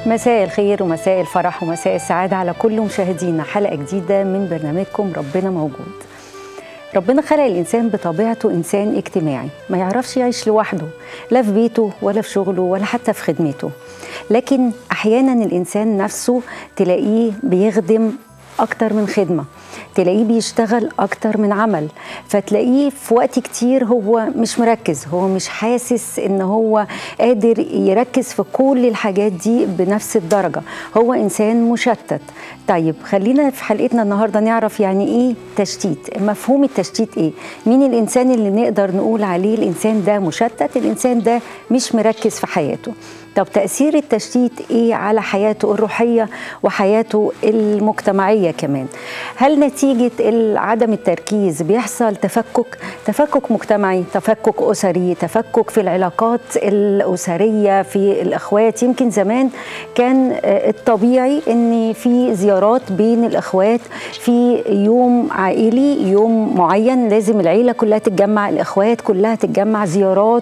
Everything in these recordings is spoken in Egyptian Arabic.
مساء الخير ومساء الفرح ومساء السعادة على كل مشاهدينا حلقة جديدة من برنامجكم ربنا موجود ربنا خلق الإنسان بطبيعته إنسان اجتماعي ما يعرفش يعيش لوحده لا في بيته ولا في شغله ولا حتى في خدمته لكن أحيانا الإنسان نفسه تلاقيه بيخدم أكتر من خدمة تلاقيه بيشتغل أكتر من عمل فتلاقيه في وقت كتير هو مش مركز هو مش حاسس إن هو قادر يركز في كل الحاجات دي بنفس الدرجة هو إنسان مشتت طيب خلينا في حلقتنا النهاردة نعرف يعني إيه تشتيت مفهوم التشتيت إيه مين الإنسان اللي نقدر نقول عليه الإنسان ده مشتت الإنسان ده مش مركز في حياته طب تأثير التشتيت إيه على حياته الروحية وحياته المجتمعية كمان هل نتيجة عدم التركيز بيحصل تفكك تفكك مجتمعي تفكك أسري تفكك في العلاقات الأسرية في الأخوات يمكن زمان كان الطبيعي أن في زيارات بين الأخوات في يوم عائلي يوم معين لازم العيلة كلها تتجمع الأخوات كلها تتجمع زيارات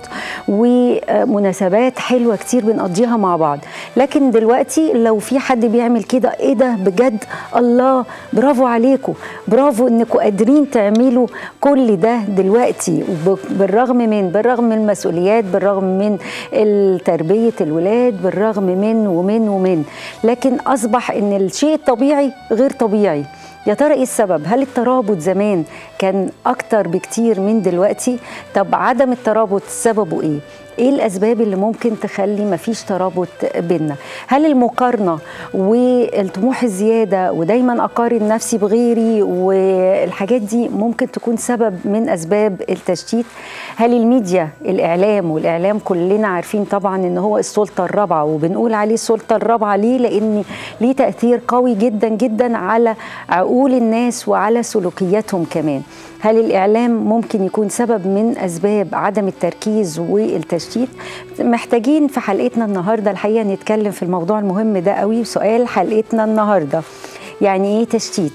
ومناسبات حلوة كتير بنقضيها مع بعض لكن دلوقتي لو في حد بيعمل كده ايه ده بجد الله برافو عليكم برافو انكم قادرين تعملوا كل ده دلوقتي بالرغم من بالرغم من المسؤوليات بالرغم من تربيه الولاد بالرغم من ومن ومن لكن اصبح ان الشيء الطبيعي غير طبيعي يا ترى ايه السبب؟ هل الترابط زمان كان اكتر بكتير من دلوقتي؟ طب عدم الترابط سببه ايه؟ ايه الاسباب اللي ممكن تخلي مفيش ترابط بينا هل المقارنه والطموح الزياده ودايما اقارن نفسي بغيري والحاجات دي ممكن تكون سبب من اسباب التشتيت هل الميديا الاعلام والاعلام كلنا عارفين طبعا ان هو السلطه الرابعه وبنقول عليه السلطه الرابعه ليه لان ليه تاثير قوي جدا جدا على عقول الناس وعلى سلوكياتهم كمان هل الإعلام ممكن يكون سبب من أسباب عدم التركيز والتشتيت محتاجين في حلقتنا النهاردة الحقيقة نتكلم في الموضوع المهم ده قوي سؤال حلقتنا النهاردة يعني إيه تشتيت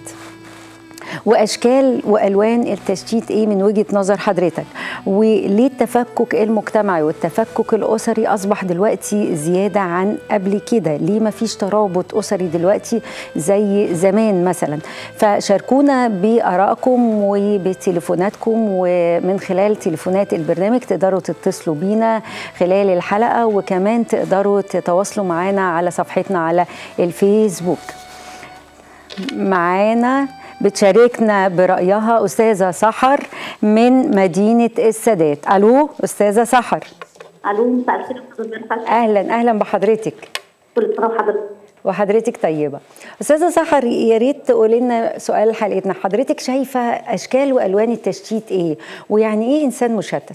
واشكال والوان التشتيت ايه من وجهه نظر حضرتك وليه التفكك المجتمعي والتفكك الاسري اصبح دلوقتي زياده عن قبل كده ليه ما فيش ترابط اسري دلوقتي زي زمان مثلا فشاركونا بارائكم وبتليفوناتكم ومن خلال تليفونات البرنامج تقدروا تتصلوا بينا خلال الحلقه وكمان تقدروا تتواصلوا معانا على صفحتنا على الفيسبوك معانا بتشاركنا برأيها أستاذة سحر من مدينة السادات ألو أستاذة سحر ألو مساء الخير أهلا أهلا بحضرتك كل سنة وحضرتك وحضرتك طيبة أستاذة سحر يا ريت تقولي لنا سؤال حلقتنا حضرتك شايفة أشكال وألوان التشتيت إيه ويعني إيه إنسان مشتت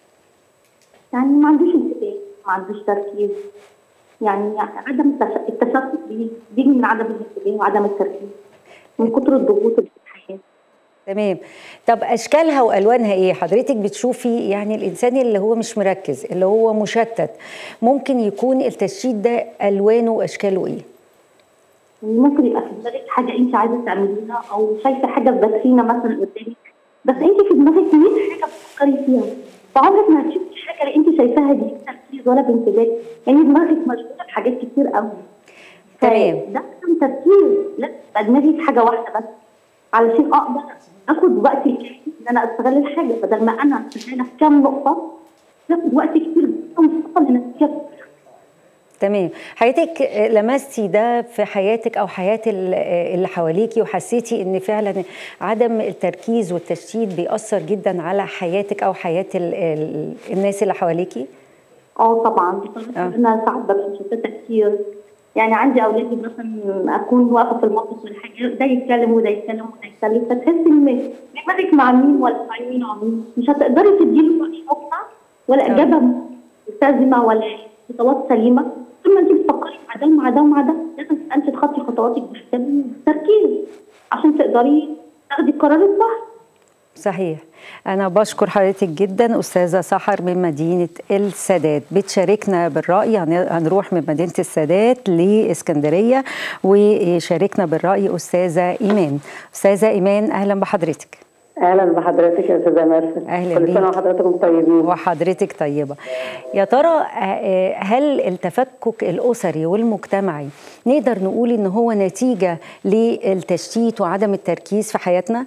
يعني ما عندوش انتباه ما عندوش تركيز يعني عدم التشتت بيجي من عدم الانتباه وعدم التركيز من كتر الضغوط اللي في الحياه تمام طب اشكالها والوانها ايه حضرتك بتشوفي يعني الانسان اللي هو مش مركز اللي هو مشتت ممكن يكون التشتيت ده الوانه واشكاله ايه ممكن يبقى في دماغك حاجه انت عايزه تعمليها او شايفه حاجه في باترينا مثلا قدامك بس انت في دماغك 100 حاجه بتفكري فيها فعمرك ما هتشوفي الحاجه اللي انت شايفاها دي تركيز ولا بانتباه يعني دماغك مشغوله بحاجات كتير قوي تمام ده كان تفكير لازم تبقى دماغي في حاجه واحده بس علشان اقدر اخد وقت كافي ان انا استغل الحاجه بدل ما انا شغاله في كام نقطه باخد وقت كتير جدا مستقبل لنتيجه تمام حضرتك لمستي ده في حياتك او حياه اللي حواليكي وحسيتي ان فعلا عدم التركيز والتشتيت بيأثر جدا على حياتك او حياه ال ال الناس اللي حواليكي اه طبعا آه. انا ساعات ببقى مشتته كتير يعني عندي اولادي مثلا اكون واقفه في المطبخ ولا حاجه ده يتكلم وده يتكلم وده يتكلم فتحسي ان دماغك مع مين ولا مع مين ومع مين مش هتقدري تديله نقطه ولا اجابه ملتزمه ولا خطوات سليمه طول ما انت بتفكري مع ده ومع ده ومع ده لازم انت تخطي خطواتك بحساب التركيز عشان تقدري تاخدي القرار الصح صحيح أنا بشكر حضرتك جدا أستاذة سحر من مدينة السادات بتشاركنا بالرأي هنروح من مدينة السادات لإسكندرية وشاركنا بالرأي أستاذة إيمان أستاذة إيمان أهلا بحضرتك اهلا بحضرتك يا استاذه مرسل أهلا كل سنه بيك. وحضراتكم طيبين وحضرتك طيبة يا ترى آه، هل التفكك الأسري والمجتمعي نقدر نقول إن هو نتيجة للتشتيت وعدم التركيز في حياتنا؟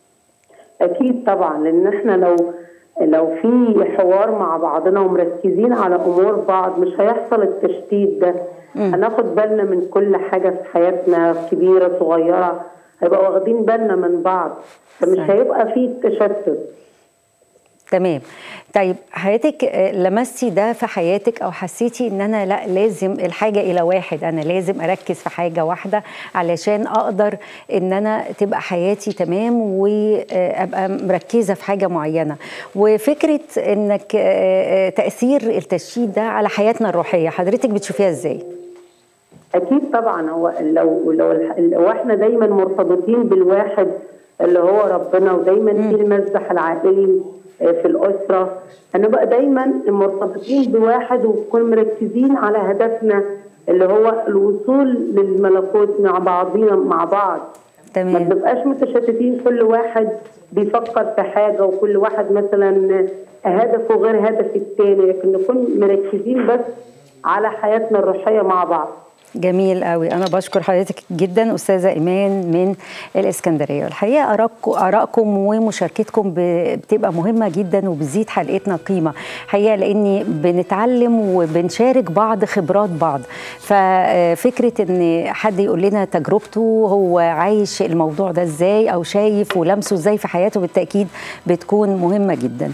اكيد طبعا لان احنا لو لو في حوار مع بعضنا ومركزين على امور بعض مش هيحصل التشتيت ده هناخد بالنا من كل حاجه في حياتنا كبيره صغيره هيبقى واخدين بالنا من بعض فمش صحيح. هيبقى فيه تشتت تمام طيب حياتك آه، لمستي ده في حياتك او حسيتي ان انا لا لازم الحاجه الى واحد انا لازم اركز في حاجه واحده علشان اقدر ان انا تبقى حياتي تمام وابقى مركزه في حاجه معينه وفكره انك آه، آه، تاثير التشتيت ده على حياتنا الروحيه حضرتك بتشوفيها ازاي اكيد طبعا هو لو لو الح- لو احنا دايما مرتبطين بالواحد اللي هو ربنا ودايما في المسبح العائلي آه، في الاسره هنبقى دايما مرتبطين بواحد ونكون مركزين على هدفنا اللي هو الوصول للملكوت مع بعضينا مع بعض ما تمام بنبقاش متشتتين كل واحد بيفكر في حاجه وكل واحد مثلا هدفه غير هدف التاني لكن نكون مركزين بس على حياتنا الروحيه مع بعض جميل قوي انا بشكر حضرتك جدا استاذه ايمان من الاسكندريه الحقيقه ارائكم ارائكم ومشاركتكم ب- بتبقى مهمه جدا وبتزيد حلقتنا قيمه حقيقه لاني بنتعلم وبنشارك بعض خبرات بعض ففكره ان حد يقول لنا تجربته هو عايش الموضوع ده ازاي او شايف ولمسه ازاي في حياته بالتاكيد بتكون مهمه جدا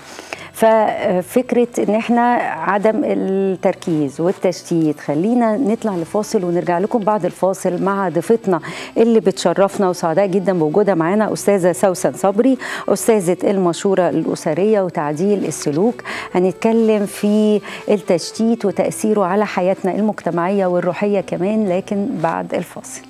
ففكره ان احنا عدم التركيز والتشتيت خلينا نطلع لفاصل ونرجع لكم بعد الفاصل مع ضيفتنا اللي بتشرفنا وسعداء جدا بوجودها معانا استاذه سوسن صبري استاذه المشوره الاسريه وتعديل السلوك هنتكلم في التشتيت وتاثيره على حياتنا المجتمعيه والروحيه كمان لكن بعد الفاصل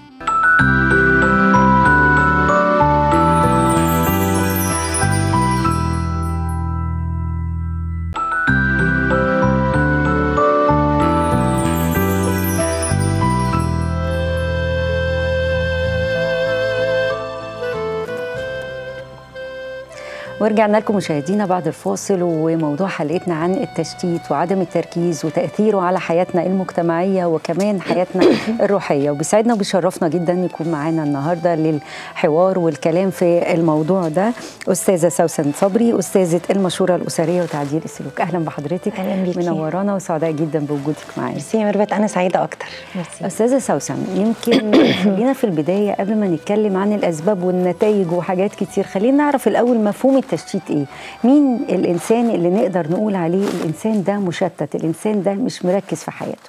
ورجعنا لكم مشاهدينا بعد الفاصل وموضوع حلقتنا عن التشتيت وعدم التركيز وتأثيره على حياتنا المجتمعية وكمان حياتنا الروحية وبيسعدنا وبيشرفنا جدا يكون معانا النهاردة للحوار والكلام في الموضوع ده أستاذة سوسن صبري أستاذة المشورة الأسرية وتعديل السلوك أهلا بحضرتك أهلا بيكي. منورانا وسعداء جدا بوجودك معانا ميرسي يا ميرفت انا سعيده اكتر ميرسي أستاذة سوسن يمكن خلينا في البداية قبل ما نتكلم عن الأسباب والنتائج وحاجات كتير خلينا نعرف الأول مفهوم التشتيت إيه مين الإنسان اللي نقدر نقول عليه الإنسان ده مشتت الإنسان ده مش مركز في حياته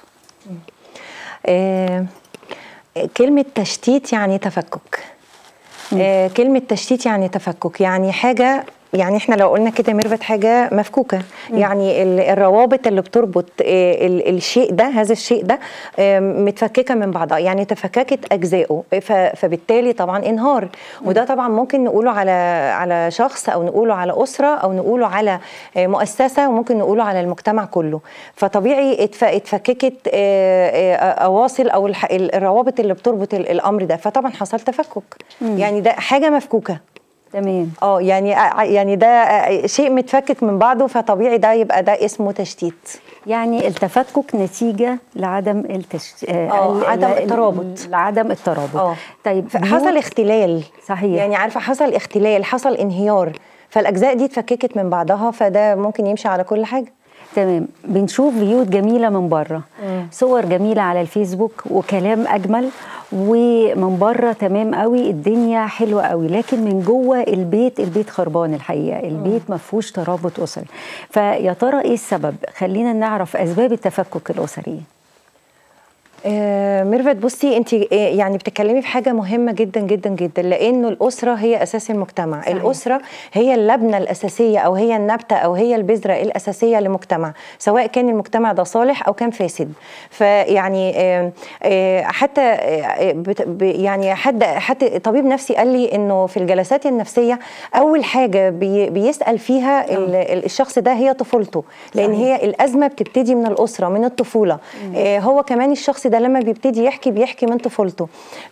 آه كلمه تشتيت يعني تفكك آه كلمه تشتيت يعني تفكك يعني حاجه يعني احنا لو قلنا كده ميرفت حاجه مفكوكه يعني ال- الروابط اللي بتربط آه، ال- الشيء ده هذا الشيء ده آه، متفككه من بعضها يعني تفككت اجزائه ف- فبالتالي طبعا انهار وده طبعا ممكن نقوله على على شخص او نقوله على اسره او نقوله على آه، مؤسسه وممكن نقوله على المجتمع كله فطبيعي اتف- اتفككت آه، آه، اواصل او الح- الروابط اللي بتربط ال- الامر ده فطبعا حصل تفكك يعني ده حاجه مفكوكه تمام اه يعني يعني ده شيء متفكك من بعضه فطبيعي ده يبقى ده اسمه تشتيت يعني التفكك نتيجة لعدم التشت... آه، ال- عدم ال- الترابط. لعدم الترابط اه طيب حصل بيوت- اختلال صحيح. يعني عارفه حصل اختلال حصل انهيار فالاجزاء دي اتفككت من بعضها فده ممكن يمشي على كل حاجه تمام بنشوف بيوت جميله من بره صور جميله على الفيسبوك وكلام اجمل ومن بره تمام قوي الدنيا حلوه قوي لكن من جوه البيت البيت خربان الحقيقه البيت ما فيهوش ترابط اسري فيا ترى ايه السبب خلينا نعرف اسباب التفكك الاسري آه، ميرفت بصي انت يعني بتتكلمي في حاجه مهمه جدا جدا جدا لانه الاسره هي اساس المجتمع صحيح. الاسره هي اللبنه الاساسيه او هي النبته او هي البذره الاساسيه لمجتمع سواء كان المجتمع ده صالح او كان فاسد فيعني آه، آه، حتى آه، بت- ب- يعني حد حتى طبيب نفسي قال لي انه في الجلسات النفسيه اول حاجه بي بيسال فيها ال- ال- الشخص ده هي طفولته لان صحيح. هي الازمه بتبتدي من الاسره من الطفوله آه، هو كمان الشخص ده ده لما بيبتدي يحكي بيحكي من طفولته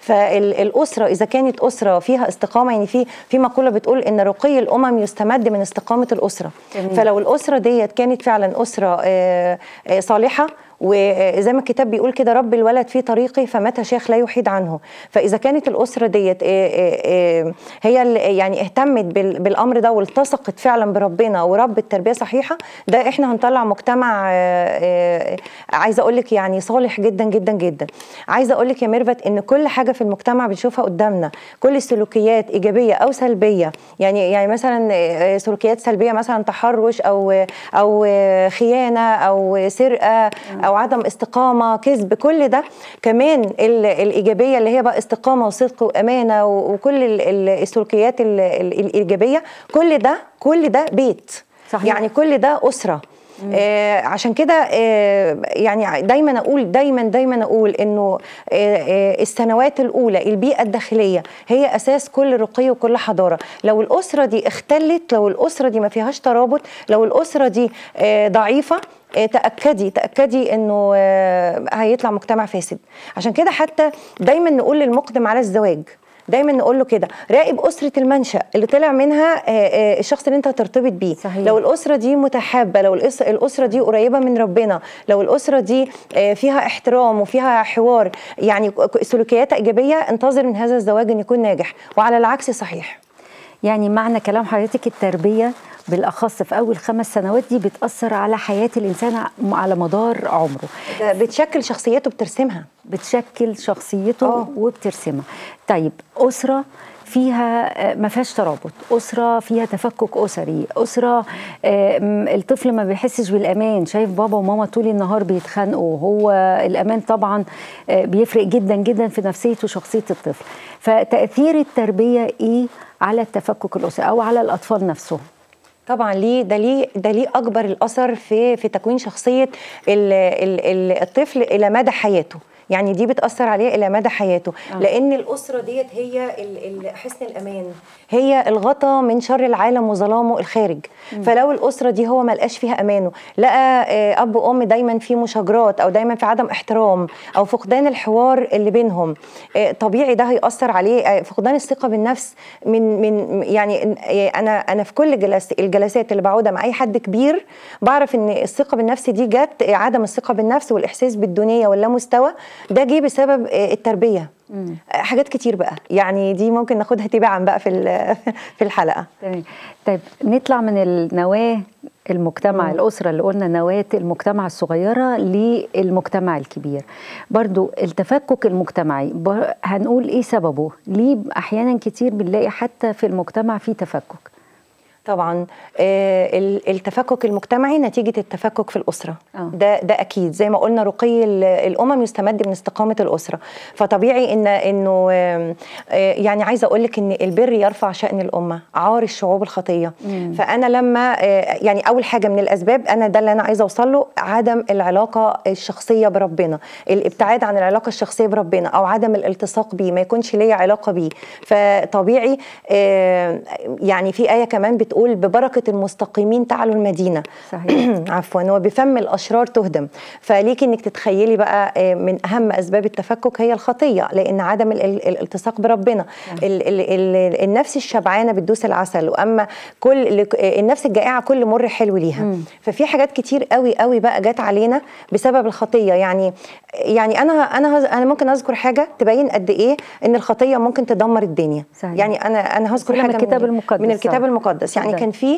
فالاسره اذا كانت اسره فيها استقامه يعني في في مقوله بتقول ان رقي الامم يستمد من استقامه الاسره جميل. فلو الاسره ديت كانت فعلا اسره آه، آه، صالحه وزي ما الكتاب بيقول كده رب الولد في طريقه فمتى شيخ لا يحيد عنه فاذا كانت الاسره ديت آه، آه، آه، هي اللي يعني اهتمت بال- بالامر ده والتصقت فعلا بربنا وربت تربيه صحيحه ده احنا هنطلع مجتمع آه، آه، عايزه اقول لك يعني صالح جدا جدا جدا عايزه اقول لك يا ميرفت ان كل حاجه في المجتمع بنشوفها قدامنا كل السلوكيات ايجابيه او سلبيه يعني يعني مثلا آه، سلوكيات سلبيه مثلا تحرش او او آه، خيانه او سرقه او عدم استقامه كذب كل ده كمان ال- الايجابيه اللي هي بقى استقامه وصدق وامانه و- وكل ال- ال- السلوكيات ال- ال- الايجابيه كل ده كل ده بيت صحيح. يعني كل ده اسره آه عشان كده آه يعني دايما اقول دايما دايما اقول انه آه آه السنوات الاولى البيئه الداخليه هي اساس كل رقي وكل حضاره لو الاسره دي اختلت لو الاسره دي ما فيهاش ترابط لو الاسره دي آه ضعيفه آه، تاكدي تاكدي انه آه، هيطلع مجتمع فاسد عشان كده حتى دايما نقول للمقدم على الزواج دايما نقول له كده راقب اسره المنشا اللي طلع منها آه، آه، الشخص اللي انت هترتبط بيه صحيح. لو الاسره دي متحابه لو الأس- الاسره دي قريبه من ربنا لو الاسره دي آه، فيها احترام وفيها حوار يعني ك- سلوكيات ايجابيه انتظر من هذا الزواج ان يكون ناجح وعلى العكس صحيح يعني معنى كلام حضرتك التربية بالأخص في أول خمس سنوات دي بتأثر على حياة الإنسان ع- على مدار عمره ده بتشكل شخصيته بترسمها بتشكل شخصيته آه. وبترسمها طيب أسرة فيها آه، ما فيهاش ترابط أسرة فيها تفكك أسري أسرة آه، م- الطفل ما بيحسش بالأمان شايف بابا وماما طول النهار بيتخانقوا هو الأمان طبعا آه، بيفرق جدا جدا في نفسية وشخصية الطفل فتأثير التربية إيه على التفكك الأسري أو على الأطفال نفسهم طبعا ليه ده ليه ده ليه اكبر الاثر في في تكوين شخصيه ال ال ال الطفل الى مدى حياته يعني دي بتاثر عليه الى مدى حياته آه. لان الاسره ديت هي ال- ال- حسن الامان هي الغطا من شر العالم وظلامه الخارج فلو الاسره دي هو ما لقاش فيها امانه لقى آه، اب وام دايما في مشاجرات او دايما في عدم احترام او فقدان الحوار اللي بينهم آه، طبيعي ده هياثر عليه آه، فقدان الثقه بالنفس من من يعني آه، انا انا في كل جلس الجلسات اللي بقعدها مع اي حد كبير بعرف ان الثقه بالنفس دي جت آه، عدم الثقه بالنفس والاحساس بالدونيه واللامستوى ده جه بسبب آه، التربيه آه، حاجات كتير بقى يعني دي ممكن ناخدها تباعا بقى في ال- في الحلقه تمام طيب نطلع من النواه المجتمع الأسرة اللي قلنا نواة المجتمع الصغيرة للمجتمع الكبير برضو التفكك المجتمعي ب- هنقول إيه سببه ليه أحيانا كتير بنلاقي حتى في المجتمع في تفكك طبعا آه، ال- التفكك المجتمعي نتيجه التفكك في الاسره آه. ده ده اكيد زي ما قلنا رقي ال- الامم يستمد من استقامه الاسره فطبيعي ان انه آم، آه، يعني عايزه اقول لك ان البر يرفع شان الامه عار الشعوب الخطيه فانا لما آه، يعني اول حاجه من الاسباب انا ده اللي انا عايزه اوصل له عدم العلاقه الشخصيه بربنا الابتعاد عن العلاقه الشخصيه بربنا او عدم الالتصاق بيه ما يكونش ليا علاقه بيه فطبيعي آه، يعني في ايه كمان بتقول ببركه المستقيمين تعلو المدينه صحيح. عفوا وبفم الاشرار تهدم فليكي انك تتخيلي بقى آه، من اهم اسباب التفكك هي الخطيه لان عدم ال- ال- الالتصاق بربنا ال ال ال النفس الشبعانه بتدوس العسل واما كل لك- آه، النفس الجائعه كل مر حلو ليها ففي حاجات كتير قوي قوي بقى جت علينا بسبب الخطيه يعني يعني انا انا هز- انا ممكن اذكر حاجه تبين قد ايه ان الخطيه ممكن تدمر الدنيا صحيح. يعني انا انا هذكر من حاجه الكتاب المقدس من الكتاب طبعا. المقدس يعني اتفضل. كان في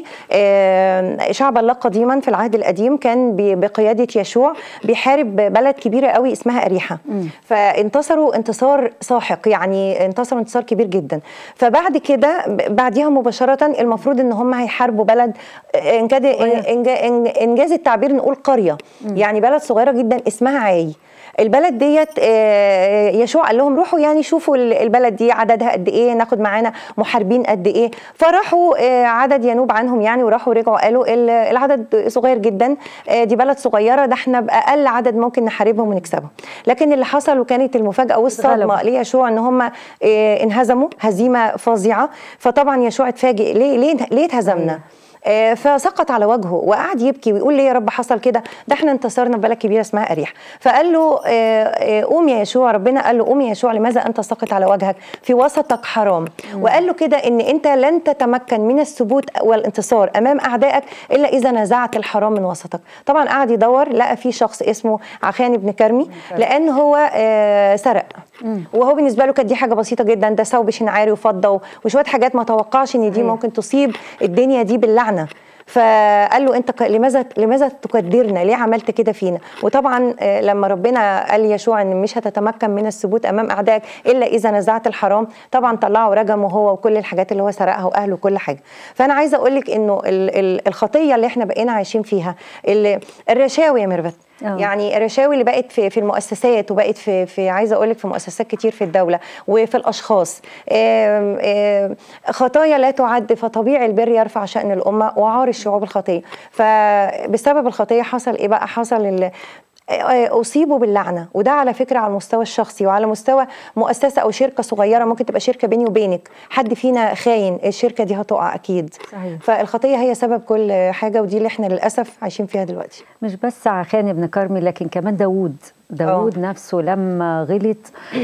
آه، شعب الله قديما في العهد القديم كان ب- بقياده يشوع بيحارب بلد كبيره قوي اسمها اريحه فانتصروا انتصار ساحق يعني انتصروا انتصار كبير جدا فبعد كده ب- بعديها مباشره المفروض ان هم هيحاربوا بلد آه، إنجاز إنجا- إنج- انجاز التعبير نقول قريه يعني بلد صغيره جدا اسمها عاي البلد ديت آه، يشوع قال لهم روحوا يعني شوفوا ال- البلد دي عددها قد ايه ناخد معانا محاربين قد ايه فراحوا آه، عدد ينوب عنهم يعني وراحوا رجعوا قالوا ال- العدد صغير جدا آه، دي بلد صغيره ده احنا باقل عدد ممكن نحاربهم ونكسبهم لكن اللي حصل وكانت المفاجاه والصدمه اتغلبوا. ليشوع ان هم آه، انهزموا هزيمه فظيعه فطبعا يشوع اتفاجئ ليه ليه ليه اتهزمنا آه، فسقط على وجهه وقعد يبكي ويقول ليه يا رب حصل كده ده احنا انتصرنا في بلد كبيره اسمها اريح فقال له آه، آه، قوم يا يشوع ربنا قال له قوم يا يشوع لماذا انت ساقط على وجهك في وسطك حرام وقال له كده ان انت لن تتمكن من الثبوت والانتصار امام اعدائك الا اذا نزعت الحرام من وسطك طبعا قعد يدور لقى في شخص اسمه عخان بن كرمي لان هو آه، سرق وهو بالنسبه له كانت دي حاجه بسيطه جدا ده ثوب شنعاري وفضه و- وشويه حاجات ما توقعش ان دي صحيح. ممكن تصيب الدنيا دي باللعنه فقال له انت ك- لماذا لماذا تقدرنا ليه عملت كده فينا وطبعا آه، لما ربنا قال يشوع ان مش هتتمكن من الثبوت امام اعدائك الا اذا نزعت الحرام طبعا طلعوا رجمه هو وكل الحاجات اللي هو سرقها واهله وكل حاجه فانا عايزه اقول لك انه ال- ال- الخطيه اللي احنا بقينا عايشين فيها ال- الرشاوي يا ميرفت آه. يعني الرشاوي اللي بقت في في المؤسسات وبقت في في عايزه اقول لك في مؤسسات كتير في الدوله وفي الاشخاص آم، آم، خطايا لا تعد فطبيعي البر يرفع شان الامه وعار الشعوب الخطيه فبسبب الخطيه حصل ايه بقى حصل ال- اصيبوا باللعنه وده على فكره على المستوى الشخصي وعلى مستوى مؤسسه او شركه صغيره ممكن تبقى شركه بيني وبينك حد فينا خاين الشركه دي هتقع اكيد صحيح. فالخطيه هي سبب كل حاجه ودي اللي احنا للاسف عايشين فيها دلوقتي مش بس عخان بن كرمي لكن كمان داوود داوود نفسه لما غلط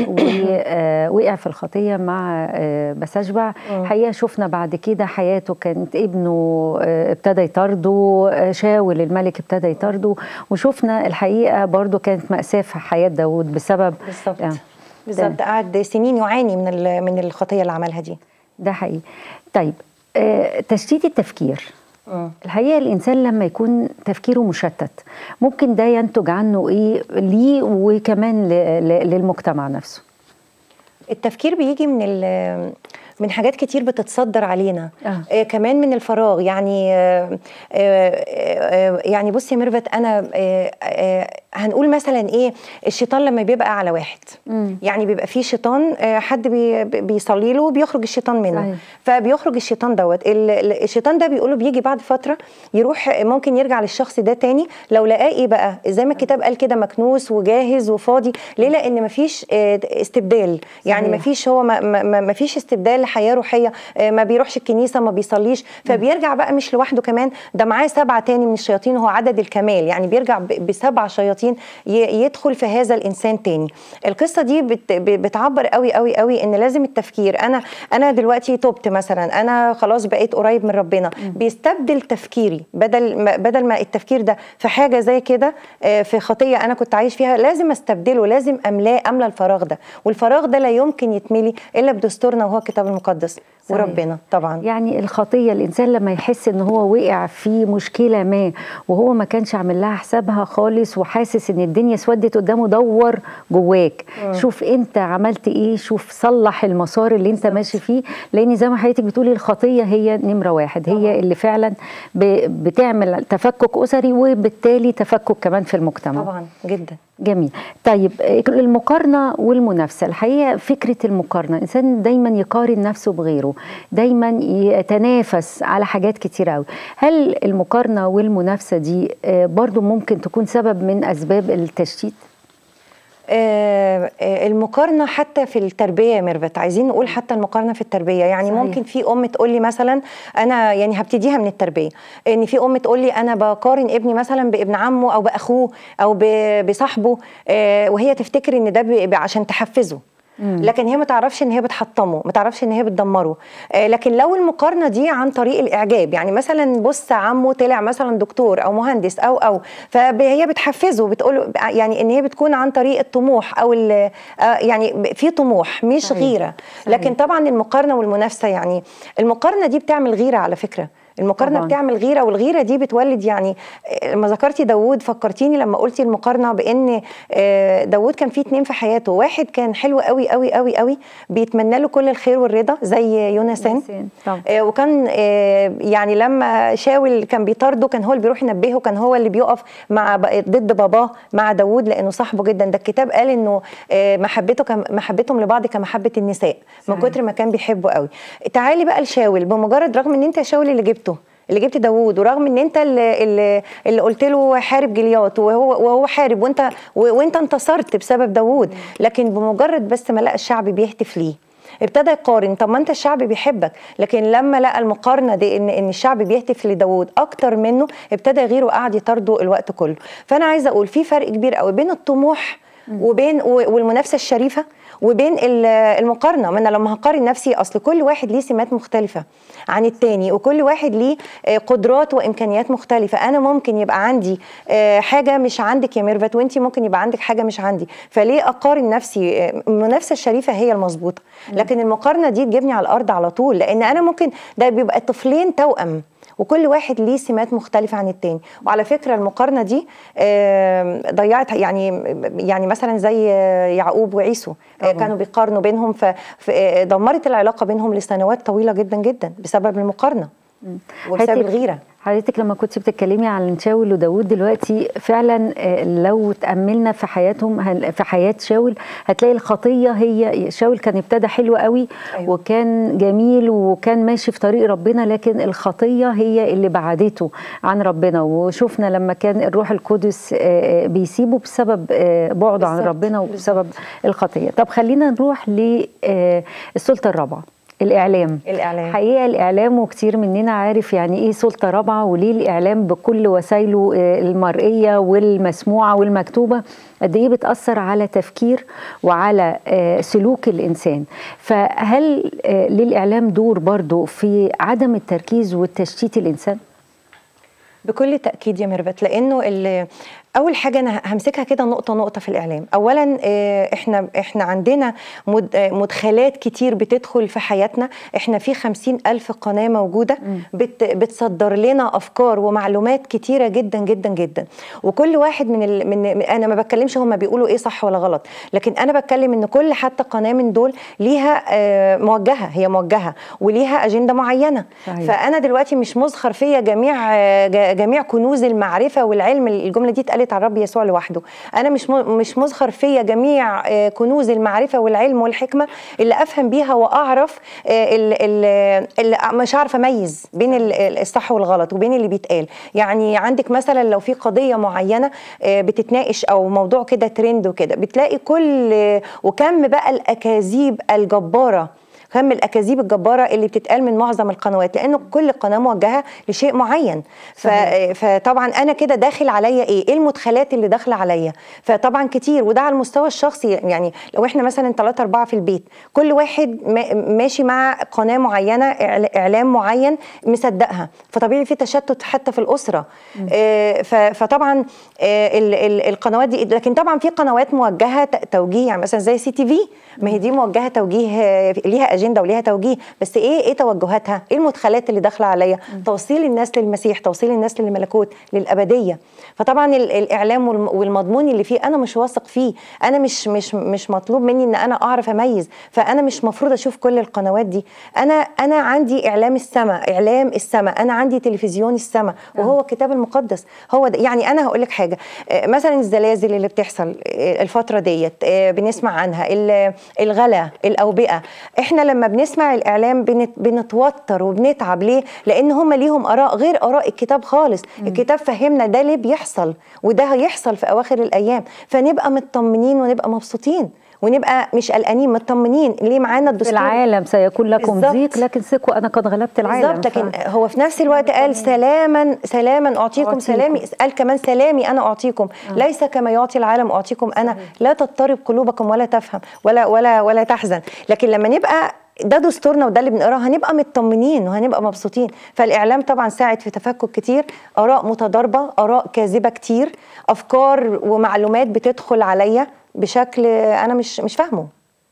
ووقع في الخطية مع آه، بسشبع حقيقة شفنا بعد كده حياته كانت ابنه آه، ابتدى يطارده آه، شاول الملك ابتدى يطارده وشفنا الحقيقة برضو كانت مأساة في حياة داوود بسبب بالظبط آه، بالظبط قعد سنين يعاني من ال- من الخطيه اللي عملها دي ده حقيقي طيب آه، تشتيت التفكير الحقيقه الانسان لما يكون تفكيره مشتت ممكن ده ينتج عنه ايه ليه وكمان ل- ل- للمجتمع نفسه التفكير بيجي من ال- من حاجات كتير بتتصدر علينا آه. آه كمان من الفراغ يعني آه آه آه يعني بصي يا ميرفت انا آه آه هنقول مثلا ايه الشيطان لما بيبقى على واحد مم. يعني بيبقى في شيطان آه حد بي بيصلي له بيخرج الشيطان منه صحيح. فبيخرج الشيطان دوت ال- ال- الشيطان ده بيقولوا بيجي بعد فتره يروح ممكن يرجع للشخص ده تاني لو لقاه ايه بقى زي ما الكتاب قال كده مكنوس وجاهز وفاضي ليه لان مفيش آه، استبدال يعني صحيح. مفيش هو ما- ما ما- مفيش استبدال لحياه روحيه آه، ما بيروحش الكنيسه ما بيصليش فبيرجع بقى مش لوحده كمان ده معاه سبعه تاني من الشياطين وهو عدد الكمال يعني بيرجع ب- بسبع شياطين ي- يدخل في هذا الانسان تاني القصه دي بت- ب- بتعبر قوي قوي قوي ان لازم التفكير انا انا دلوقتي تبت مثلا انا خلاص بقيت قريب من ربنا بيستبدل تفكيري بدل ما بدل ما التفكير ده في حاجه زي كده آه، في خطيه انا كنت عايش فيها لازم استبدله لازم املاه املى الفراغ ده والفراغ ده لا يمكن يتملي الا بدستورنا وهو الكتاب المقدس صحيح. وربنا طبعا يعني الخطية الإنسان لما يحس إن هو وقع في مشكلة ما وهو ما كانش عامل لها حسابها خالص وحاسس إن الدنيا اسودت قدامه دور جواك شوف أنت عملت إيه شوف صلح المسار اللي أنت ماشي فيه لأن زي ما حضرتك بتقولي الخطية هي نمرة واحد هي اللي فعلا ب- بتعمل تفكك أسري وبالتالي تفكك كمان في المجتمع طبعا جدا جميل طيب آه، المقارنة والمنافسة الحقيقة فكرة المقارنة الإنسان دايما يقارن نفسه بغيره دايما يتنافس على حاجات كتير قوي هل المقارنة والمنافسة دي آه، برضو ممكن تكون سبب من أسباب التشتيت؟ آه، آه، المقارنه حتى في التربيه يا ميرفت عايزين نقول حتى المقارنه في التربيه يعني صحيح. ممكن في ام تقول لي مثلا انا يعني هبتديها من التربيه ان في ام تقول لي انا بقارن ابني مثلا بابن عمه او باخوه او ب- بصاحبه آه، وهي تفتكر ان ده ب- ب- عشان تحفزه لكن هي ما تعرفش ان هي بتحطمه ما تعرفش ان هي بتدمره آه، لكن لو المقارنه دي عن طريق الاعجاب يعني مثلا بص عمه طلع مثلا دكتور او مهندس او او فهي بتحفزه بتقول يعني ان هي بتكون عن طريق الطموح او ال- آه، يعني في طموح مش صحيح. غيره صحيح. لكن طبعا المقارنه والمنافسه يعني المقارنه دي بتعمل غيره على فكره المقارنه طبعاً. بتعمل غيره والغيره دي بتولد يعني آه، لما ذكرتي داوود فكرتيني لما قلتي المقارنه بان آه، داوود كان فيه اتنين في حياته واحد كان حلو قوي قوي قوي قوي بيتمنى له كل الخير والرضا زي يونسان يونسان، طبعاً. آه، وكان آه، يعني لما شاول كان بيطارده كان هو اللي بيروح ينبهه كان هو اللي بيقف مع ب- ضد باباه مع داوود لانه صاحبه جدا ده الكتاب قال انه آه، محبته كم محبتهم لبعض كمحبه النساء من صحيح. كتر ما كان بيحبه قوي تعالي بقى لشاول بمجرد رغم ان انت يا شاول اللي جبته اللي جبت داوود ورغم ان انت اللي, اللي, اللي قلت له حارب جليات وهو وهو حارب وانت و- وانت انتصرت بسبب داوود لكن بمجرد بس ما لقى الشعب بيهتف ليه ابتدى يقارن طب ما انت الشعب بيحبك لكن لما لقى المقارنه دي ان ان الشعب بيهتف لداوود اكتر منه ابتدى يغير وقعد يطارده الوقت كله فانا عايزه اقول في فرق كبير قوي بين الطموح وبين والمنافسه الشريفه وبين المقارنه ما انا لما هقارن نفسي اصل كل واحد ليه سمات مختلفه عن التاني وكل واحد ليه قدرات وامكانيات مختلفه انا ممكن يبقى عندي حاجه مش عندك يا ميرفت وانت ممكن يبقى عندك حاجه مش عندي فليه اقارن نفسي المنافسه الشريفه هي المظبوطه لكن المقارنه دي تجيبني على الارض على طول لان انا ممكن ده بيبقى طفلين توأم وكل واحد ليه سمات مختلفه عن التاني وعلى فكره المقارنه دي ضيعت يعني يعني مثلا زي يعقوب وعيسو كانوا بيقارنوا بينهم فدمرت العلاقه بينهم لسنوات طويله جدا جدا بسبب المقارنه وبسبب الغيره حضرتك لما كنت بتتكلمي عن شاول وداود دلوقتي فعلا لو تأملنا في حياتهم في حياة شاول هتلاقي الخطية هي شاول كان ابتدى حلو قوي أيوة. وكان جميل وكان ماشي في طريق ربنا لكن الخطية هي اللي بعدته عن ربنا وشفنا لما كان الروح القدس بيسيبه بسبب بعده عن ربنا وبسبب الخطية طب خلينا نروح للسلطة الرابعة الاعلام الاعلام حقيقه الاعلام وكتير مننا عارف يعني ايه سلطه رابعه وليه الاعلام بكل وسائله المرئيه والمسموعه والمكتوبه قد ايه بتاثر على تفكير وعلى سلوك الانسان فهل للاعلام دور برضو في عدم التركيز والتشتيت الانسان بكل تاكيد يا ميرفت لانه اول حاجه انا همسكها كده نقطه نقطه في الاعلام اولا احنا احنا عندنا مدخلات كتير بتدخل في حياتنا احنا في خمسين الف قناه موجوده بت بتصدر لنا افكار ومعلومات كتيره جدا جدا جدا وكل واحد من, ال من انا ما بتكلمش هم بيقولوا ايه صح ولا غلط لكن انا بتكلم ان كل حتى قناه من دول ليها موجهه هي موجهه وليها اجنده معينه صحيح. فانا دلوقتي مش مزخر فيا جميع جميع كنوز المعرفه والعلم الجمله دي اتقالت على الرب يسوع لوحده انا مش مش مزخر فيا جميع كنوز المعرفه والعلم والحكمه اللي افهم بيها واعرف اللي مش عارفه اميز بين الصح والغلط وبين اللي بيتقال يعني عندك مثلا لو في قضيه معينه بتتناقش او موضوع كده ترند وكده بتلاقي كل وكم بقى الاكاذيب الجباره كم الاكاذيب الجباره اللي بتتقال من معظم القنوات لانه كل قناه موجهه لشيء معين ف... فطبعا انا كده داخل عليا ايه ايه المدخلات اللي داخله عليا فطبعا كتير وده على المستوى الشخصي يعني لو احنا مثلا ثلاثة أربعة في البيت كل واحد ماشي مع قناه معينه اعلام معين مصدقها فطبيعي في تشتت حتى في الاسره آه فطبعا آه ال... ال... القنوات دي لكن طبعا في قنوات موجهه توجيه يعني مثلا زي سي تي في ما هي دي موجهه توجيه ليها اجنده وليها توجيه بس ايه ايه توجهاتها ايه المدخلات اللي داخله عليا توصيل الناس للمسيح توصيل الناس للملكوت للابديه فطبعا الاعلام والمضمون اللي فيه انا مش واثق فيه انا مش مش مش مطلوب مني ان انا اعرف اميز فانا مش مفروض اشوف كل القنوات دي انا انا عندي اعلام السماء اعلام السماء انا عندي تلفزيون السماء وهو الكتاب المقدس هو ده يعني انا هقول لك حاجه مثلا الزلازل اللي بتحصل الفتره ديت بنسمع عنها الغلا الاوبئه احنا لما بنسمع الاعلام بنتوتر وبنتعب ليه لان هم ليهم اراء غير اراء الكتاب خالص م. الكتاب فهمنا ده ليه بيحصل وده هيحصل في اواخر الايام فنبقى مطمنين ونبقى مبسوطين ونبقى مش قلقانين مطمنين ليه معانا الدستور في العالم سيكون لكم ضيق لكن ثقوا انا قد غلبت العالم بالظبط لكن ف... هو في نفس الوقت قال سلاما سلاما اعطيكم, أعطيكم. سلامي قال كمان سلامي انا اعطيكم آه. ليس كما يعطي العالم اعطيكم انا لا تضطرب قلوبكم ولا تفهم ولا ولا ولا تحزن لكن لما نبقى ده دستورنا وده اللي بنقراه هنبقى مطمنين وهنبقى مبسوطين فالاعلام طبعا ساعد في تفكك كتير اراء متضاربه اراء كاذبه كتير افكار ومعلومات بتدخل عليا بشكل انا مش مش فاهمه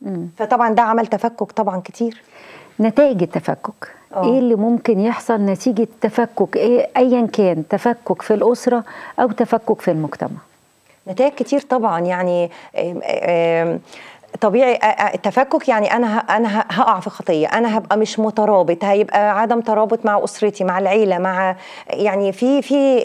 فطبعا ده عمل تفكك طبعا كتير نتائج التفكك أوه. ايه اللي ممكن يحصل نتيجه تفكك ايه ايا كان تفكك في الاسره او تفكك في المجتمع نتائج كتير طبعا يعني آم آم طبيعي التفكك يعني انا انا هقع في خطيه انا هبقى مش مترابط هيبقى عدم ترابط مع اسرتي مع العيله مع يعني في في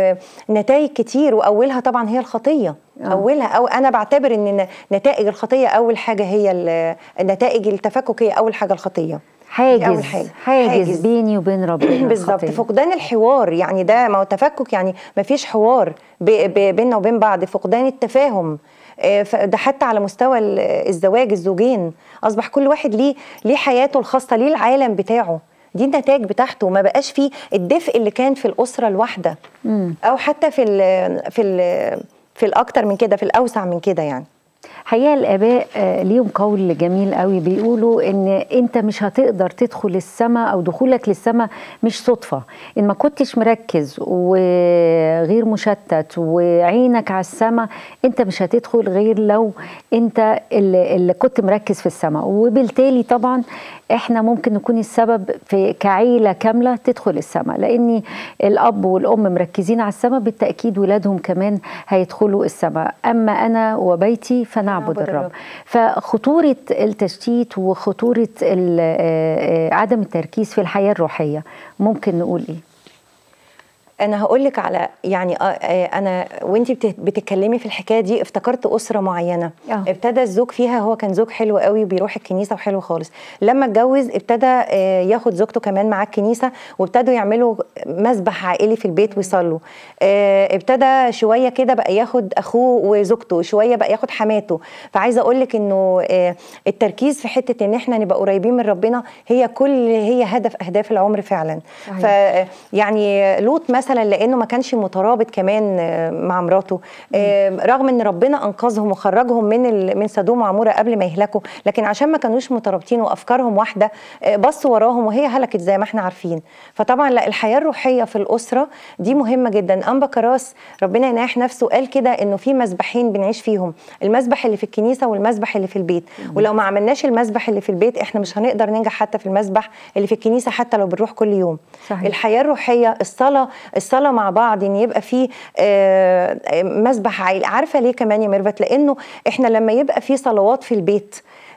نتائج كتير واولها طبعا هي الخطيه اولها او انا بعتبر ان نتائج الخطيه اول حاجه هي نتائج التفكك هي اول حاجه الخطيه حاجز أول حاجة. حاجز, حاجز بيني وبين ربنا بالظبط فقدان الحوار يعني ده ما هو تفكك يعني ما فيش حوار بيننا وبين بعض فقدان التفاهم آه، فده حتى على مستوى ال- الزواج الزوجين اصبح كل واحد ليه ليه حياته الخاصه ليه العالم بتاعه دي النتائج بتاعته ما بقاش فيه الدفء اللي كان في الاسره الواحده او حتى في ال في ال في الاكتر من كده في الاوسع من كده يعني حقيقة الآباء آه، ليهم قول جميل قوي بيقولوا إن أنت مش هتقدر تدخل السماء أو دخولك للسماء مش صدفة إن ما كنتش مركز وغير مشتت وعينك على السماء أنت مش هتدخل غير لو أنت اللي, اللي كنت مركز في السماء وبالتالي طبعا احنا ممكن نكون السبب في كعيله كامله تدخل السماء لان الاب والام مركزين على السماء بالتاكيد ولادهم كمان هيدخلوا السماء اما انا وبيتي فنعبد نعبد الرب الرب. فخطوره التشتيت وخطوره ال- آه، آه، عدم التركيز في الحياه الروحيه ممكن نقول ايه انا هقول لك على يعني آه، آه، انا وانت بتتكلمي في الحكايه دي افتكرت اسره معينه آه. ابتدى الزوج فيها هو كان زوج حلو قوي وبيروح الكنيسه وحلو خالص لما اتجوز ابتدى آه، ياخد زوجته كمان معاه الكنيسه وابتدوا يعملوا مسبح عائلي في البيت ويصلوا آه، ابتدى شويه كده بقى ياخد اخوه وزوجته شويه بقى ياخد حماته فعايزه اقول لك انه آه، التركيز في حته ان احنا نبقى قريبين من ربنا هي كل هي هدف اهداف العمر فعلا صحيح. ف يعني لوط مثلا لانه ما كانش مترابط كمان آه، مع مراته آه، رغم ان ربنا انقذهم وخرجهم من ال- من سدوم وعموره قبل ما يهلكوا لكن عشان ما كانوش مترابطين وافكارهم واحده آه، بصوا وراهم وهي هلكت زي ما احنا عارفين فطبعا لا الحياه الروحيه في الاسره دي مهمه جدا انبا كراس ربنا يناح نفسه قال كده انه في مسبحين بنعيش فيهم المسبح اللي في الكنيسه والمسبح اللي في البيت ولو ما عملناش المسبح اللي في البيت احنا مش هنقدر ننجح حتى في المسبح اللي في الكنيسه حتى لو بنروح كل يوم صحيح. الحياه الروحيه الصلاه الصلاه مع بعض ان يبقى في آه، آه، مسبح عائلي عارفه ليه كمان يا ميرفت لانه احنا لما يبقى في صلوات في البيت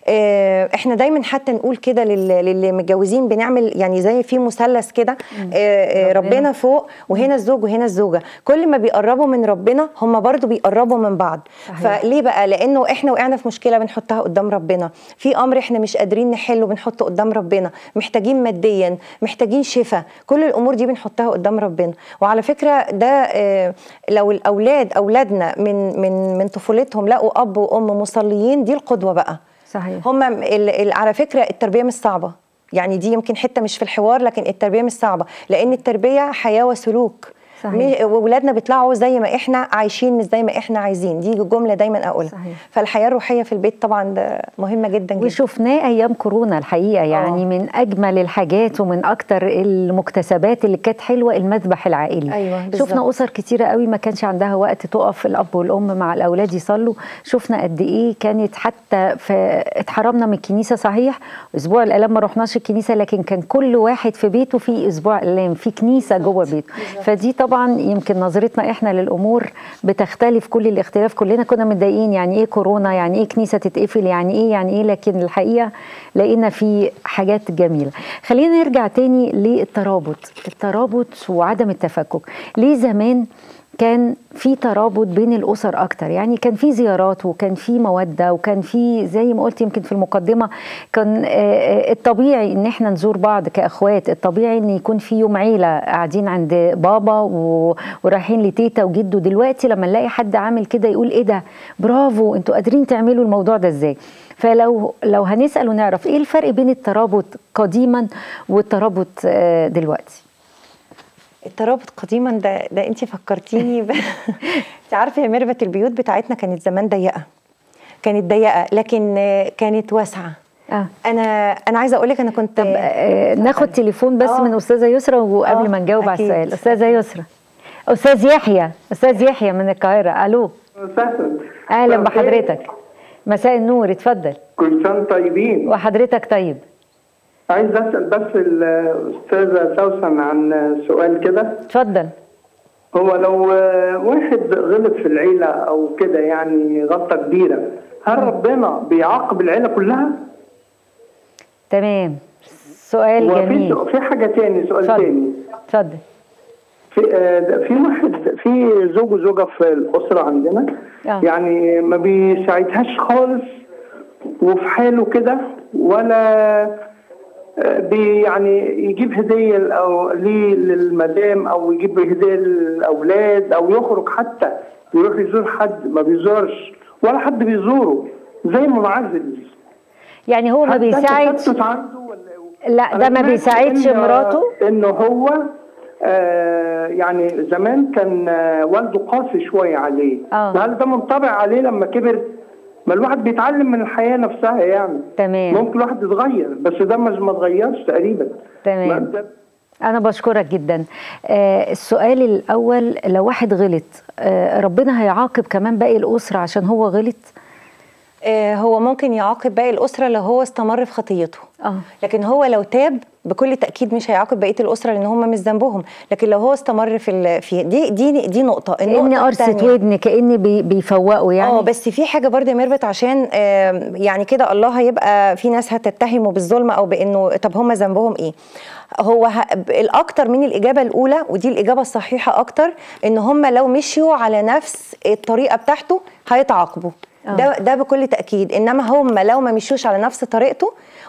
آه، احنا دايما حتى نقول كده لل- للي متجوزين بنعمل يعني زي في مثلث كده آه، آه، ربنا. ربنا فوق وهنا الزوج وهنا الزوجه كل ما بيقربوا من ربنا هم برضو بيقربوا من بعض صحيح. فليه بقى لانه احنا وقعنا في مشكله بنحطها قدام ربنا في امر احنا مش قادرين نحله بنحطه قدام ربنا محتاجين ماديا محتاجين شفاء كل الامور دي بنحطها قدام ربنا وعلى فكره ده آه، لو الاولاد اولادنا من من من طفولتهم لقوا اب وام مصليين دي القدوه بقى صحيح هم ال- ال- على فكره التربيه مش صعبه يعني دي يمكن حته مش في الحوار لكن التربيه مش صعبه لان التربيه حياه وسلوك صحيح. مش- وولادنا بيطلعوا زي ما احنا عايشين مش زي ما احنا عايزين دي جمله دايما اقولها صحيح. فالحياه الروحيه في البيت طبعا ده مهمه جدا جدا وشفناه ايام كورونا الحقيقه يعني آه. من اجمل الحاجات ومن اكتر المكتسبات اللي كانت حلوه المذبح العائلي أيوة، بالظبط. شفنا اسر كتيره قوي ما كانش عندها وقت تقف الاب والام مع الاولاد يصلوا شفنا قد ايه كانت حتى في اتحرمنا من الكنيسه صحيح اسبوع الالام ما رحناش الكنيسه لكن كان كل واحد في بيته في اسبوع الالام في كنيسه جوه بيته فدي طبعا يمكن نظرتنا احنا للامور بتختلف كل الاختلاف كلنا كنا متضايقين يعني ايه كورونا يعني ايه كنيسه تتقفل يعني ايه يعني ايه لكن الحقيقه لقينا في حاجات جميله خلينا نرجع تاني للترابط الترابط وعدم التفكك ليه زمان كان في ترابط بين الاسر اكتر يعني كان في زيارات وكان في موده وكان في زي ما قلت يمكن في المقدمه كان آه، آه، الطبيعي ان احنا نزور بعض كاخوات الطبيعي ان يكون في يوم عيله قاعدين عند بابا و- ورايحين لتيتا وجده دلوقتي لما نلاقي حد عامل كده يقول ايه ده برافو انتوا قادرين تعملوا الموضوع ده ازاي فلو لو هنسال ونعرف ايه الفرق بين الترابط قديما والترابط آه، دلوقتي الترابط قديما ده ده انت فكرتيني ب... انت عارفه يا ميرفت البيوت بتاعتنا كانت زمان ضيقه كانت ضيقه لكن آه، كانت واسعه اه انا انا عايزه اقول لك انا كنت طب آه، ناخد تليفون بس آه. من استاذه يسرا وقبل آه، ما نجاوب على أكيد. السؤال استاذه يسرا استاذ يحيى استاذ يحيى من القاهره الو وسهلا اهلا مساء الخير. بحضرتك مساء النور اتفضل كل سنة طيبين وحضرتك طيب عايز أسأل بس الأستاذة سوسن عن سؤال كده اتفضل هو لو آه، واحد غلط في العيلة أو كده يعني غلطة كبيرة هل ربنا بيعاقب العيلة كلها؟ تمام سؤال جميل وفي في حاجة تاني سؤال اتفضل تاني اتفضل في آه، في واحد في زوج وزوجة في الأسرة عندنا آه. يعني ما بيساعدهاش خالص وفي حاله كده ولا آه، بي يعني يجيب هدية أو ليه للمدام أو يجيب هدية للأولاد أو يخرج حتى يروح يزور حد ما بيزورش ولا حد بيزوره زي منعزل يعني هو ما حتى بيساعدش تشتت عنده ولا لا ده أنا ما سمعت بيساعدش إن- مراته انه هو آه يعني زمان كان آه والده قاسي شويه عليه آه. هل ده منطبع عليه لما كبر ما الواحد بيتعلم من الحياه نفسها يعني تمام. ممكن الواحد يتغير بس ده مش ما اتغيرش تقريبا تمام. ما ده- أنا بشكرك جدا آه السؤال الأول لو واحد غلط آه ربنا هيعاقب كمان باقي الأسرة عشان هو غلط آه، هو ممكن يعاقب باقي الاسره لو هو استمر في خطيته آه. لكن هو لو تاب بكل تاكيد مش هيعاقب بقيه الاسره لان هم مش ذنبهم لكن لو هو استمر في ال- في دي دي دي نقطه كأني النقطة قرصة التانية- ودن كأني بي بيفوقوا يعني اه بس في حاجه برضه يا ميرفت عشان آه، يعني كده الله هيبقى في ناس هتتهمه بالظلم او بانه طب هم ذنبهم ايه هو ه- ب- الاكتر من الاجابه الاولى ودي الاجابه الصحيحه اكتر ان هم لو مشيوا على نفس الطريقه بتاعته هيتعاقبوا آه. ده ده بكل تاكيد انما هم لو ما مشيوش على نفس طريقته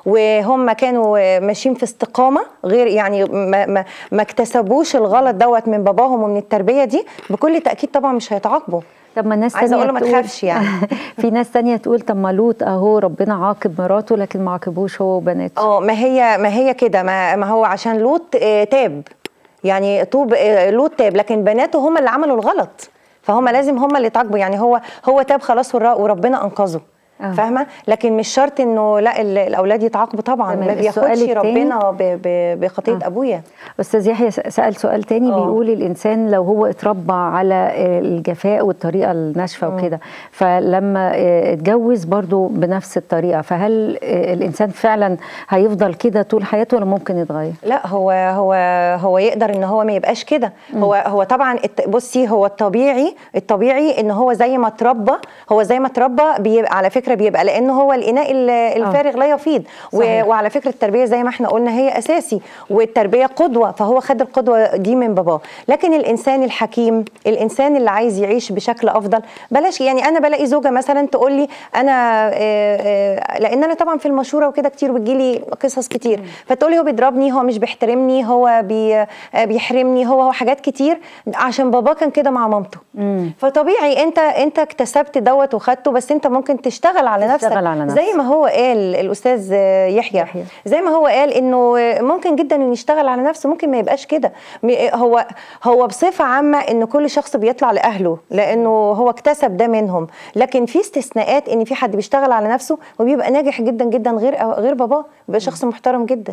وهم كانوا ماشيين في استقامه غير يعني ما, ما, ما اكتسبوش الغلط دوت من باباهم ومن التربيه دي بكل تاكيد طبعا مش هيتعاقبوا طب ما الناس عايزة تانية أقول له ما تقول- تخافش يعني. في ناس تانية تقول طب ما لوط اهو ربنا عاقب مراته لكن ما عاقبوش هو وبناته اه ما هي ما هي كده ما, ما هو عشان لوط آه، تاب يعني طوب آه، لوط تاب لكن بناته هم اللي عملوا الغلط فهم لازم هم اللي يتعاقبوا يعني هو هو تاب خلاص ور- وربنا انقذه آه. فاهمه لكن مش شرط انه لا ال- الاولاد يتعاقبوا طبعا تمام. ما السؤال بياخدش التاني؟ ربنا ب- ب- بخطيه آه. ابويا استاذ يحيى س- سال سؤال تاني آه. بيقول الانسان لو هو اتربى على الجفاء والطريقه الناشفه وكده فلما اه، اتجوز برضو بنفس الطريقه فهل اه، الانسان فعلا هيفضل كده طول حياته ولا ممكن يتغير لا هو هو هو يقدر ان هو ما يبقاش كده هو هو طبعا الت- بصي هو الطبيعي الطبيعي ان هو زي ما اتربى هو زي ما اتربى بيبقى على فكره بيبقى لانه هو الاناء ال- الفارغ لا يفيض و- صحيح. وعلى فكره التربيه زي ما احنا قلنا هي اساسي والتربيه قدوه فهو خد القدوه دي من باباه لكن الانسان الحكيم الانسان اللي عايز يعيش بشكل افضل بلاش يعني انا بلاقي زوجه مثلا تقول لي انا آه، آه، لان انا طبعا في المشوره وكده كتير بتجيلي قصص كتير فتقول لي هو بيضربني هو مش بيحترمني هو بي آه، بيحرمني هو هو حاجات كتير عشان باباه كان كده مع مامته فطبيعي انت انت اكتسبت دوت وخدته بس انت ممكن تشتغل على نفسك تشتغل على نفسك. زي ما هو قال الاستاذ آه، يحيى يحيى. زي ما هو قال انه ممكن جدا انه يشتغل على نفسه ممكن ما يبقاش كده م- هو هو بصفه عامه ان كل شخص بيطلع لاهله لانه هو اكتسب ده منهم لكن في استثناءات ان في حد بيشتغل على نفسه وبيبقى ناجح جدا جدا غير غير باباه بيبقى شخص محترم جدا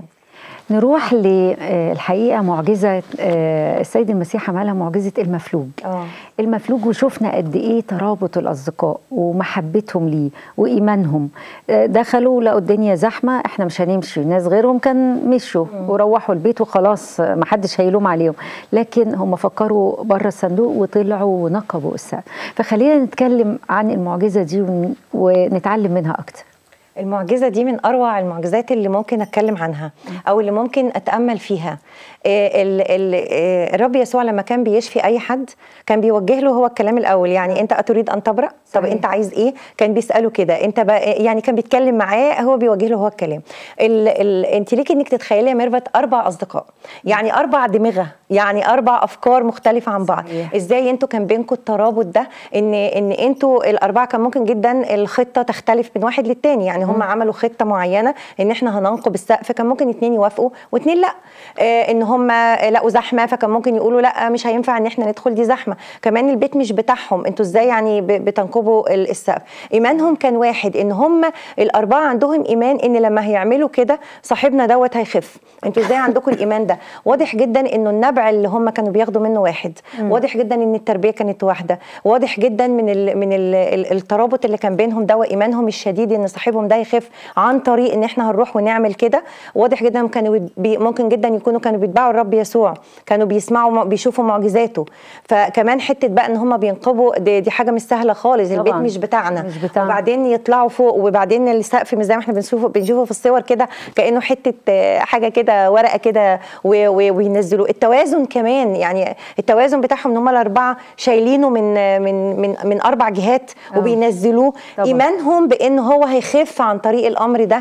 نروح للحقيقه معجزه آه، السيد المسيح عملها معجزه المفلوج آه. المفلوج وشفنا قد ايه ترابط الاصدقاء ومحبتهم ليه وايمانهم آه، دخلوا لقوا الدنيا زحمه احنا مش هنمشي ناس غيرهم كان مشوا وروحوا البيت وخلاص آه، محدش هيلوم عليهم لكن هم فكروا بره الصندوق وطلعوا ونقبوا السقف فخلينا نتكلم عن المعجزه دي ون- ونتعلم منها اكتر المعجزه دي من اروع المعجزات اللي ممكن اتكلم عنها او اللي ممكن اتامل فيها آه، ال- ال- آه، الرب يسوع لما كان بيشفي اي حد كان بيوجه له هو الكلام الاول يعني انت اتريد ان تبرأ طب صحيح. انت عايز ايه كان بيساله كده انت بقى يعني كان بيتكلم معاه هو بيوجه له هو الكلام ال ال انت ليكي انك تتخيلي يا ميرفت اربع اصدقاء يعني اربع دماغه يعني اربع افكار مختلفه عن بعض صحيح. ازاي انتوا كان بينكم الترابط ده ان ان انتوا الاربعه كان ممكن جدا الخطه تختلف من واحد للتاني يعني هم عملوا خطه معينه ان احنا هننقب السقف كان ممكن اتنين يوافقوا واتنين لا آه ان هم لقوا زحمه فكان ممكن يقولوا لا مش هينفع ان احنا ندخل دي زحمه كمان البيت مش بتاعهم انتوا ازاي يعني ب- بتنقبوا ال- السقف ايمانهم كان واحد ان هم الاربعه عندهم ايمان ان لما هيعملوا كده صاحبنا دوت هيخف انتوا ازاي عندكم الايمان ده واضح جدا انه النبع اللي هم كانوا بياخدوا منه واحد واضح جدا ان التربيه كانت واحده واضح جدا من ال من ال ال الترابط اللي كان بينهم ده وايمانهم الشديد ان صاحبهم ده يخف عن طريق ان احنا هنروح ونعمل كده واضح جدا كانوا بي ممكن جدا يكونوا كانوا بيتبعوا الرب يسوع كانوا بيسمعوا بيشوفوا معجزاته فكمان حته بقى ان هم بينقبوا دي, دي حاجه مش سهله خالص البيت طبعاً. مش بتاعنا مش بتاعنا. وبعدين يطلعوا فوق وبعدين السقف مش زي ما احنا بنشوفه بنشوفه في الصور كده كانه حته آه، حاجه كده ورقه كده و- و- وينزلوا التوازن كمان يعني التوازن بتاعهم ان هم الاربعه شايلينه من آه، من من من اربع جهات آه. وبينزلوه طبعاً. ايمانهم بان هو هيخف عن طريق الامر ده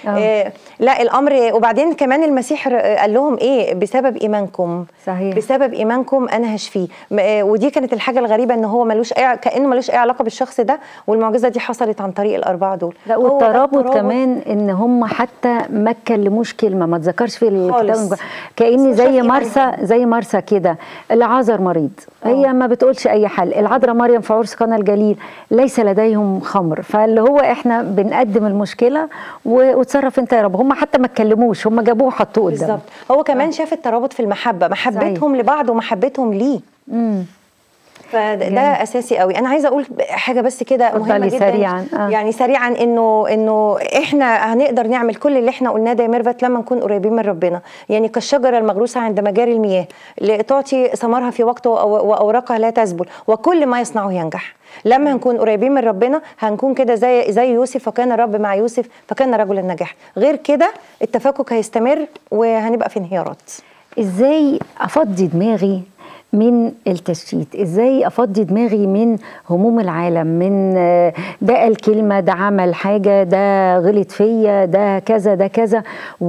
آه. آه لا الامر وبعدين كمان المسيح ر- قال لهم ايه بسبب ايمانكم صحيح. بسبب ايمانكم انا هشفيه م- آه، ودي كانت الحاجه الغريبه ان هو ملوش اي كانه ملوش اي علاقه بالشخص ده والمعجزه دي حصلت عن طريق الاربعه دول لا هو ده والترابط كمان ان هم حتى ما اتكلموش كلمه ما اتذكرش في الكتاب خالص. المقدس. كاني بس هو زي شاف مرسى إيمانهم. زي مرسى كده العذر مريض هي ما بتقولش اي حل العذراء مريم في عرس قنا الجليل ليس لديهم خمر فاللي هو احنا بنقدم المشكله و- وتصرف انت يا رب هم حتى ما اتكلموش هم جابوه وحطوه قدام بالظبط هو كمان شاف الترابط في المحبه محبتهم لبعض ومحبتهم ليه فده ده اساسي قوي انا عايزه اقول حاجه بس كده اتفضلي مهمه جدا سريعاً، آه. يعني سريعا انه انه احنا هنقدر نعمل كل اللي احنا قلناه ده يا ميرفت لما نكون قريبين من ربنا يعني كالشجره المغروسه عند مجاري المياه اللي تعطي ثمرها في وقته وأو- واوراقها لا تذبل وكل ما يصنعه ينجح لما هنكون قريبين من ربنا هنكون كده زي زي يوسف فكان الرب مع يوسف فكان رجلا ناجحا غير كده التفكك هيستمر وهنبقى في انهيارات ازاي افضي دماغي من التشتيت ازاي افضي دماغي من هموم العالم من آه، ده قال كلمه ده عمل حاجه ده غلط فيا ده كذا ده كذا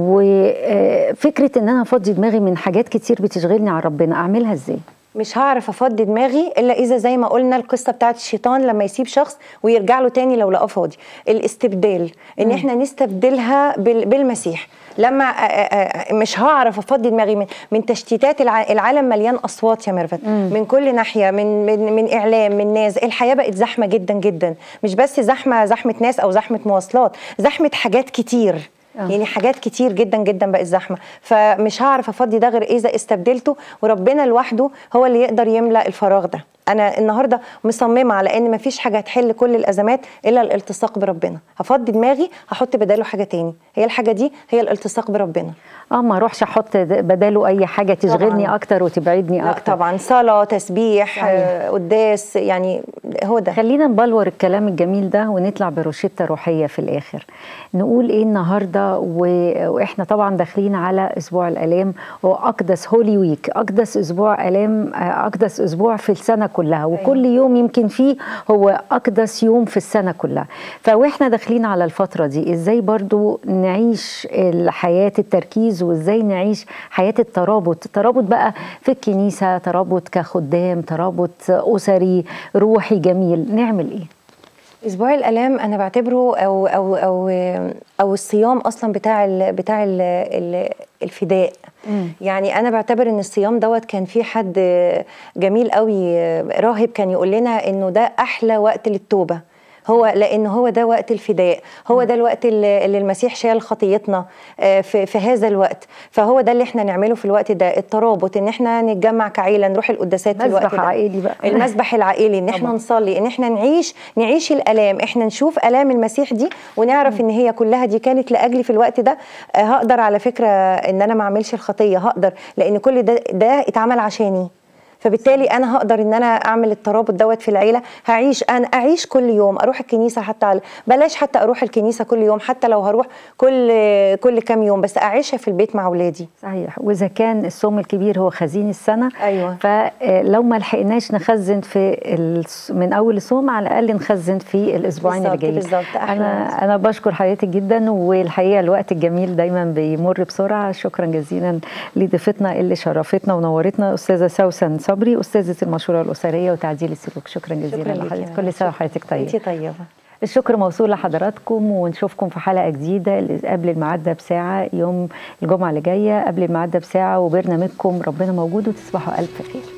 وفكره ان انا افضي دماغي من حاجات كتير بتشغلني عن ربنا اعملها ازاي مش هعرف افضي دماغي الا اذا زي ما قلنا القصه بتاعت الشيطان لما يسيب شخص ويرجع له تاني لو لقاه فاضي الاستبدال ان احنا نستبدلها بال- بالمسيح لما آ- آ- آ- مش هعرف افضي دماغي من من تشتيتات الع- العالم مليان اصوات يا ميرفت من كل ناحيه من من من اعلام من ناس الحياه بقت زحمه جدا جدا مش بس زحمه زحمه ناس او زحمه مواصلات زحمه حاجات كتير آه. يعني حاجات كتير جدا جدا بقت زحمه فمش هعرف افضي ده غير اذا استبدلته وربنا لوحده هو اللي يقدر يملا الفراغ ده انا النهارده مصممه على ان مفيش حاجه هتحل كل الازمات الا الالتصاق بربنا هفضي دماغي هحط بداله حاجه تاني هي الحاجه دي هي الالتصاق بربنا اه ما اروحش احط بداله اي حاجه تشغلني طبعاً. اكتر وتبعدني لا اكتر طبعا صلاه تسبيح صحيح. آه، قداس يعني هو ده خلينا نبلور الكلام الجميل ده ونطلع بروشتة روحية في الآخر نقول إيه النهاردة و... وإحنا طبعا داخلين على أسبوع الآلام هو أقدس هولي ويك أقدس أسبوع آلام آه، أقدس أسبوع في السنة كلها وكل يوم يمكن فيه هو أقدس يوم في السنة كلها فوإحنا داخلين على الفترة دي إزاي برضو نعيش حياة التركيز وإزاي نعيش حياة الترابط ترابط بقى في الكنيسة ترابط كخدام ترابط أسري روحي جميل نعمل إيه؟ اسبوع الالام انا بعتبره او او او او الصيام اصلا بتاع ال بتاع ال ال الفداء يعني انا بعتبر ان الصيام دوت كان في حد جميل قوي راهب كان يقول لنا انه ده احلى وقت للتوبه هو لان هو ده وقت الفداء هو ده الوقت اللي اللي المسيح شال خطيتنا آه، في في هذا الوقت فهو ده اللي احنا نعمله في الوقت ده الترابط ان احنا نتجمع كعيله نروح القداسات في الوقت مسبح ده عائلي بقى. المسبح العائلي ان احنا طبعا. نصلي ان احنا نعيش نعيش الالام احنا نشوف الام المسيح دي ونعرف ان هي كلها دي كانت لاجلي في الوقت ده آه، هقدر على فكره ان انا ما اعملش الخطيه هقدر لان كل ده ده اتعمل عشاني فبالتالي انا هقدر ان انا اعمل الترابط دوت في العيله هعيش انا اعيش كل يوم اروح الكنيسه حتى على بلاش حتى اروح الكنيسه كل يوم حتى لو هروح كل كل كام يوم بس اعيشها في البيت مع اولادي صحيح واذا كان الصوم الكبير هو خزين السنه أيوة. فلو ما لحقناش نخزن في الص- من اول الصوم على الاقل نخزن في الاسبوعين اللي بالظبط، جايين بالظبط، أحلى انا انا بشكر حضرتك جدا والحقيقه الوقت الجميل دايما بيمر بسرعه شكرا جزيلا لضيفتنا اللي شرفتنا ونورتنا استاذه سوسن صبري استاذه المشوره الاسريه وتعديل السلوك شكرا جزيلا شكرا ليكي لحضرتك يا كل سنه شكرا. وحضرتك طيب انت طيبه الشكر موصول لحضراتكم ونشوفكم في حلقه جديده قبل الميعاد ده بساعه يوم الجمعه اللي جايه قبل الميعاد ده بساعه وبرنامجكم ربنا موجود وتصبحوا الف خير